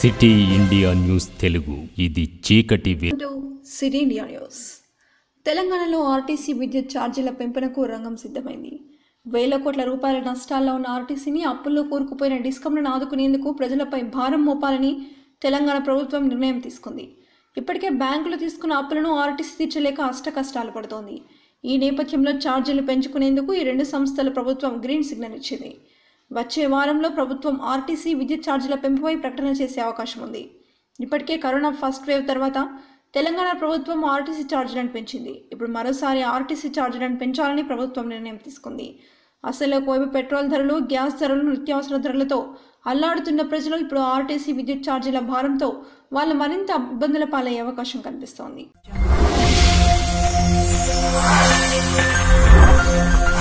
city India news Telugu ఇది చీకటి way to city India news తెలంగాణలో ఆర్టీసీ విద్యుత్ ఛార్జీల పెంపునకు రంగం సిద్ధమైంది వేల కోట్ల రూపాయల నష్టాల్లో ఉన్న ఆర్టీసీని అప్పుల్లో కూరుకుపోయిన డిస్కంలను ఆదుకునేందుకు ప్రజలపై భారం మోపాలని తెలంగాణ ప్రభుత్వం నిర్ణయం తీసుకుంది ఇప్పటికే బ్యాంకులు తీసుకున్న అప్పులను ఆర్టీసీ తీర్చలేక అష్ట కష్టాలు పడుతోంది ఈ నేపథ్యంలో ఛార్జీలు పెంచుకునేందుకు ఈ రెండు సంస్థల ప్రభుత్వం గ్రీన్ సిగ్నల్ ఇచ్చింది వచ్చే వారంలో ప్రభుత్వం ఆర్టీసీ విద్యుత్ ఛార్జీల పెంపుపై ప్రకటన చేసే అవకాశం ఉంది ఇప్పటికే కరోనా ఫస్ట్ వేవ్ తర్వాత తెలంగాణ ప్రభుత్వం ఆర్టీసీ ఛార్జీలను పెంచింది ఇప్పుడు మరోసారి ఆర్టీసీ ఛార్జీలను పెంచాలని ప్రభుత్వం నిర్ణయం తీసుకుంది అసలు ఒకవైపు పెట్రోల్ ధరలు గ్యాస్ ధరలు నిత్యావసర ధరలతో అల్లాడుతున్న ప్రజలు ఇప్పుడు ఆర్టీసీ విద్యుత్ ఛార్జీల భారంతో వాళ్ళు మరింత ఇబ్బందుల పాలయ్యే అవకాశం కనిపిస్తోంది